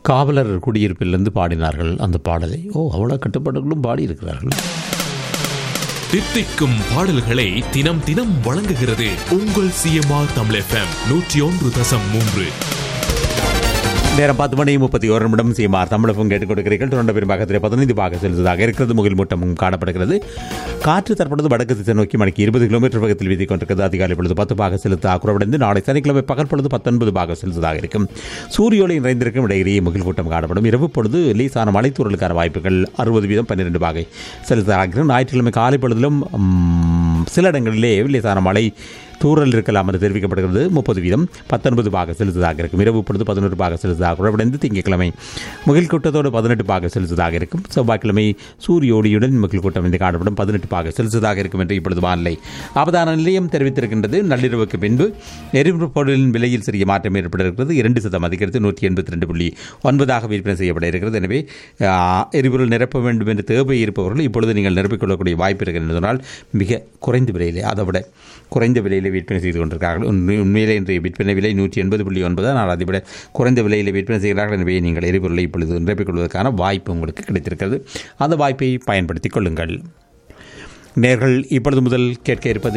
காவலர் குடியிருப்பிலிருந்து பாடினார்கள் அந்த பாடலை ஓ அவ்வளோ கட்டுப்பாடுகளும் பாடியிருக்கிறார்கள் தித்திக்கும் பாடல்களை தினம் தினம் வழங்குகிறது உங்கள் சிஎம்ஆர் தமிழ் எஃப்எம் நூற்றி ஒன்று தசம் மூன்று நேரம் பத்து மணி முப்பத்தி ஒரு நிமிடம் சீமார் தமிழகம் கேட்டுக் கொடுக்கிறீர்கள் தொடர்ந்த பெரும்பாகத்தில் பதினைந்து பாக செலுத்ததாக இருக்கிறது முகில் மூட்டமும் காணப்படுகிறது காற்று தற்பொழுது வடக்கு திசை நோக்கி மணிக்கு இருபது கிலோமீட்டர் வேகத்தில் வீதிக் கொண்டிருக்கிறது அதிகாலை பொழுது பத்து பாக செலுத்த குறைவடைந்து நாளை சனிக்கிழமை பகல் பொழுது பத்தொன்பது பாக செலுத்ததாக இருக்கும் சூரிய ஒளி நிறைந்திருக்கும் இடையிலேயே முகில் கூட்டம் காணப்படும் இரவு பொழுது லேசான மலைத்தூரலுக்கான வாய்ப்புகள் அறுபது வீதம் பன்னிரெண்டு பாகை செலுத்ததாக ஞாயிற்றுக்கிழமை காலை பொழுதிலும் ம், சில இடங்களிலே லேசான மழை தூறல் இருக்கலாம் என்று தெரிவிக்கப்படுகிறது முப்பது வீதம் பத்தொன்பது பாக செலுத்ததாக இருக்கும் இரவு பொழுது பதினொரு பாக செலுத்ததாக குறைவடைந்து திங்கட்கிழமை முகில் கூட்டத்தோடு பதினெட்டு பாக செலுத்ததாக இருக்கும் செவ்வாய்க்கிழமை சூரிய ஒளியுடன் முகில் கூட்டம் இந்த காணப்படும் பதினெட்டு பாக செலுத்ததாக இருக்கும் என்று இப்பொழுது வானிலை அவதான நிலையம் தெரிவித்திருக்கின்றது நள்ளிரவுக்கு பின்பு எரிபொருள் பொருளின் விலையில் சிறிய மாற்றம் ஏற்பட இருக்கிறது இரண்டு சதம் அதிகரித்து நூற்றி எண்பத்தி ரெண்டு புள்ளி ஒன்பதாக விற்பனை செய்யப்பட இருக்கிறது எனவே ஆ, எரிபொருள் நிரப்ப வேண்டும் என்று தேவை இருப்பவர்கள் இப்பொழுது நீங்கள் நிரப்பிக்கொள்ளக்கூடிய வாய்ப்பு இருக்கிறது என்று சொன்னால் மிக குறைந்த விலையிலே அதை விட குறைந்த விலையில் விற்பனை செய்து கொண்டிருக்கிறார்கள் உண்மை- உண்மையிலே இன்றைய விற்பனை விலை நூற்றி எண்பது புள்ளி ஒன்பது ஆனால் அதை விட குறைந்த விலையில் விற்பனை செய்கிறார்கள் எனவே நீங்கள் எரிபொருளை இப்பொழுது நிரப்பிக் கொள்வதற்கான வாய்ப்பு உங்களுக்கு கிடைத்திருக்கிறது அந்த வாய்ப்பை பயன்படுத்திக் கொள்ளுங்கள் நேர்கள் இப்பொழுது முதல் கேட்க இருப்பது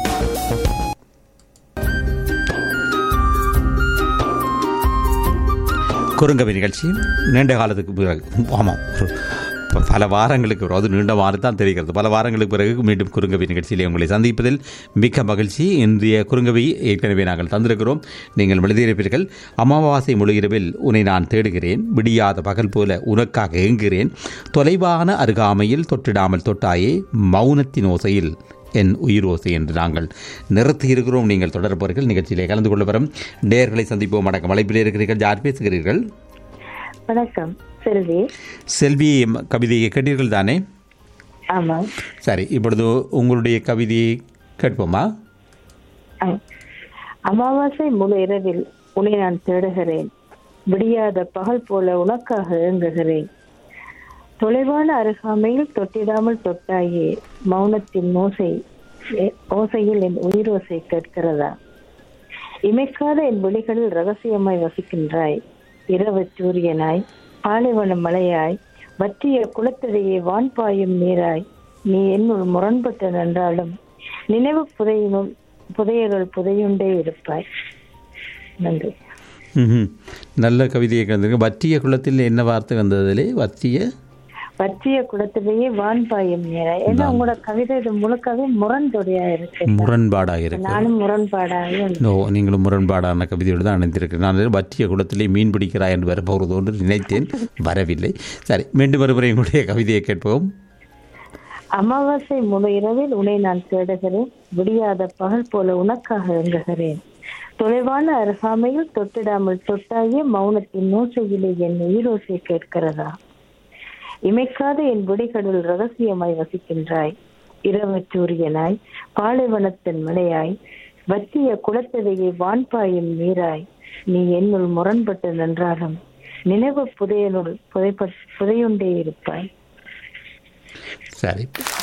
குறுங்கவி நிகழ்ச்சி நீண்ட காலத்துக்கு பிறகு ஆமாம் ஒரு ப- பல வாரங்களுக்கு பிறகு அது நீண்ட வாரம் தான் தெரிகிறது பல வாரங்களுக்கு பிறகு மீண்டும் குறுங்கவி நிகழ்ச்சியிலே உங்களை சந்திப்பதில் மிக்க மகிழ்ச்சி இன்றைய குறுங்கவி ஏற்கனவே நாங்கள் தந்திருக்கிறோம் நீங்கள் எழுதியிருப்பீர்கள் அமாவாசை முழு இரவில் உன்னை நான் தேடுகிறேன் விடியாத பகல் போல உனக்காக ஏங்குகிறேன் தொலைவான அருகாமையில் தொட்டிடாமல் தொட்டாயே மௌனத்தின் ஓசையில் என் உயிர் ஓசை என்று நாங்கள் நிறுத்தி இருக்கிறோம் நீங்கள் தொடர்பவர்கள் நிகழ்ச்சியிலே கலந்து கொள்ள வரும் நேர்களை சந்திப்போம் வணக்கம் அழைப்பில் இருக்கிறீர்கள் யார் பேசுகிறீர்கள் வணக்கம் செல்வி செல்வி ம- கவிதையை கேட்டீர்கள் தானே ஆமா சரி இப்பொழுது உங்களுடைய கவிதையை கேட்போமா ஆ. அமாவாசை முழு இரவில் உன்னை நான் தேடுகிறேன் விடியாத பகல் போல உனக்காக ஏங்குகிறேன் தொலைவான அருகாமையில் தொட்டிடாமல் தொட்டாயே மௌனத்தின் ஓசை எ- ஓசையில் என் உயிரோசை கேட்கிறதா இமைக்காத என் விழிகளில் ரகசியமாய் வசிக்கின்றாய் இரவு சூரியனாய் பாலைவன மலையாய் வற்றிய குளத்திடையே வான் பாயும் நீராய் நீ என்னுள் முரண்பட்டு நின்றாலும் நினைவு புதையும் புதையலுள் புதையுண்டே இருப்பாய் நன்றி ம்ஹும். நல்ல கவிதையை கலந்துருங்க வற்றிய குளத்தில் என்ன வார்த்தை வந்ததிலே வற்றிய வற்றிய குளத்திலேயே வான் பாயும் நீராய் ஏன்னா உங்களோட கவிதை இது முழுக்கவே முரண்தொடையா இருக்கு முரண்பாடாக இருக்கு நானும் முரண்பாடாக ஓ நீங்களும் முரண்பாடான கவிதையோடு தான் அணைந்திருக்கிறேன் நான் வற்றிய குளத்திலே மீன் பிடிக்கிறாய் என்று வரப்போகிறது ஒன்று நினைத்தேன் வரவில்லை சரி மீண்டும் ஒருமுறை உங்களுடைய கவிதையை கேட்போம் அமாவாசை முழு இரவில் உன்னை நான் தேடுகிறேன் விடியாத பகல் போல உனக்காக இயங்குகிறேன் தொலைவான அருகாமையில் தொட்டிடாமல் தொட்டாயே மௌனத்தின் ஓசையிலே என் உயிரோசை கேட்கிறதா இமைக்காத என் விடிகளில் ரகசியமாய் வசிக்கின்றாய் இரவு சூரியனாய் பாலைவனத்தின் மலையாய் வற்றிய குளத்ததையை வான்பாயும் நீராய் நீ என்னுள் முரண்பட்டு நின்றாலும் நினைவு புதையனுள் புதைப்ப புதையுண்டே இருப்பாய் சரி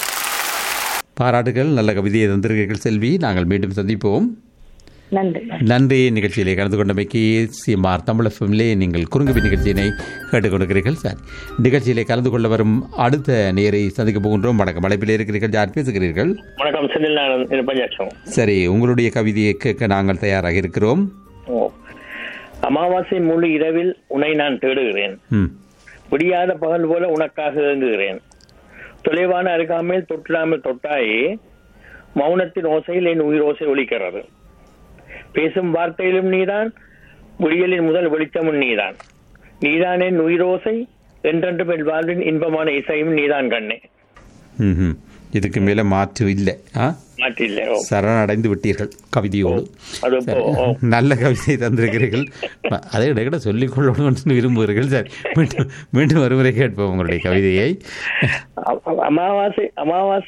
பாராட்டுகள் நல்ல கவிதையை தந்திருக்கிறீர்கள் செல்வி நாங்கள் மீண்டும் சந்திப்போம் நன்றி நன்றி நிகழ்ச்சியிலே கலந்து கொண்டமைக்கு சிஎம்ஆர் தமிழ் எஃப்எம்லே நீங்கள் குறுங்குவி நிகழ்ச்சியினை கேட்டுக்கொண்டிருக்கிறீர்கள் சார் நிகழ்ச்சியிலே கலந்து கொள்ள வரும் அடுத்த நேரை சந்திக்க போகின்றோம் வணக்கம் அழைப்பில் இருக்கிறீர்கள் யார் பேசுகிறீர்கள் வணக்கம் செந்தில் நாடன் இருப்பஞ்சாட்சம் சரி உங்களுடைய கவிதையை கேட்க நாங்கள் தயாராக இருக்கிறோம் ஓ அமாவாசை முழு இரவில் உன்னை நான் தேடுகிறேன் ம் விடியாத பகல் போல உனக்காக இயங்குகிறேன் தொலைவான அருகாமையில் தொட்டிடாமல் தொட்டாயே மௌனத்தின் ஓசையில் என் உயிர் ஓசை ஒலிக்கிறது பேசும் வார்த்தையிலும் நீதான் விடியலின் முதல் வெளிச்சமும் நீதான் நீதான் என் உயிரோசை என்றென்றும் என் வாழ்வின் இன்பமான இசையும் நீதான் கண்ணே ம் இதுக்கு மேலே மாற்று இல்லை ஆ மாற்றில்லை ஓ சரணடைந்து விட்டீர்கள் கவிதையோடு அது இப்போ ஓ நல்ல கவிதை தந்திருக்கிறீர்கள் அதை இடையிட சொல்லிக் கொள்ளணும்னு விரும்புகிறீர்கள் சரி மீண்டும் மீண்டும் ஒருமுறை கேட்போம் உங்களுடைய கவிதையை அ- அமாவாசை அமாவாசை